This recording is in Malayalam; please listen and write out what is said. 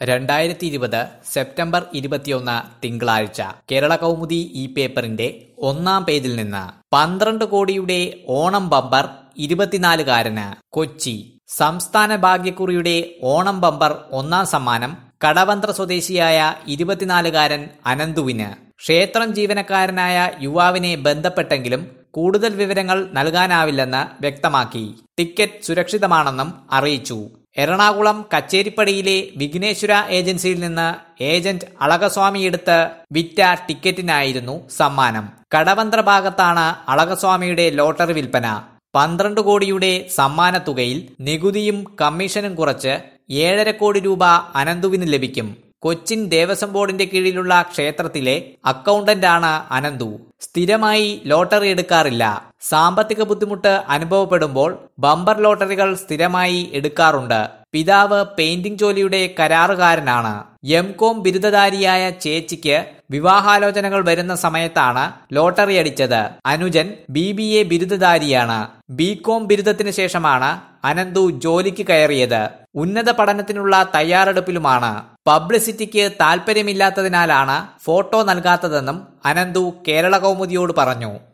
രണ്ടായിരത്തി ഇരുപത് സെപ്റ്റംബർ ഇരുപത്തിയൊന്ന് തിങ്കളാഴ്ച കേരള കൗമുദി ഈ പേപ്പറിന്റെ ഒന്നാം പേജിൽ നിന്ന് പന്ത്രണ്ട് കോടിയുടെ ഓണം ബമ്പർ ഇരുപത്തിനാലുകാരന് കൊച്ചി സംസ്ഥാന ഭാഗ്യക്കുറിയുടെ ഓണം ബമ്പർ ഒന്നാം സമ്മാനം കടവന്ത്ര സ്വദേശിയായ ഇരുപത്തിനാലുകാരൻ അനന്തുവിന് ക്ഷേത്രം ജീവനക്കാരനായ യുവാവിനെ ബന്ധപ്പെട്ടെങ്കിലും കൂടുതൽ വിവരങ്ങൾ നൽകാനാവില്ലെന്ന് വ്യക്തമാക്കി ടിക്കറ്റ് സുരക്ഷിതമാണെന്നും അറിയിച്ചു എറണാകുളം കച്ചേരിപ്പടിയിലെ വിഘ്നേശ്വര ഏജൻസിയിൽ നിന്ന് ഏജന്റ് അളകസ്വാമി എടുത്ത് വിറ്റ ടിക്കറ്റിനായിരുന്നു സമ്മാനം കടവന്ത്ര ഭാഗത്താണ് അളകസ്വാമിയുടെ ലോട്ടറി വിൽപ്പന പന്ത്രണ്ട് കോടിയുടെ സമ്മാനത്തുകയിൽ നികുതിയും കമ്മീഷനും കുറച്ച് ഏഴര കോടി രൂപ അനന്തുവിന് ലഭിക്കും കൊച്ചിൻ ദേവസ്വം ബോർഡിന്റെ കീഴിലുള്ള ക്ഷേത്രത്തിലെ അക്കൗണ്ടന്റാണ് അനന്തു സ്ഥിരമായി ലോട്ടറി എടുക്കാറില്ല സാമ്പത്തിക ബുദ്ധിമുട്ട് അനുഭവപ്പെടുമ്പോൾ ബമ്പർ ലോട്ടറികൾ സ്ഥിരമായി എടുക്കാറുണ്ട് പിതാവ് പെയിന്റിംഗ് ജോലിയുടെ കരാറുകാരനാണ് എം കോം ബിരുദധാരിയായ ചേച്ചിക്ക് വിവാഹാലോചനകൾ വരുന്ന സമയത്താണ് ലോട്ടറി അടിച്ചത് അനുജൻ ബി ബി എ ബിരുദധാരിയാണ് ബി കോം ബിരുദത്തിന് ശേഷമാണ് അനന്തു ജോലിക്ക് കയറിയത് ഉന്നത പഠനത്തിനുള്ള തയ്യാറെടുപ്പിലുമാണ് പബ്ലിസിറ്റിക്ക് താൽപര്യമില്ലാത്തതിനാലാണ് ഫോട്ടോ നൽകാത്തതെന്നും അനന്തു കേരള കൗമുദിയോട് പറഞ്ഞു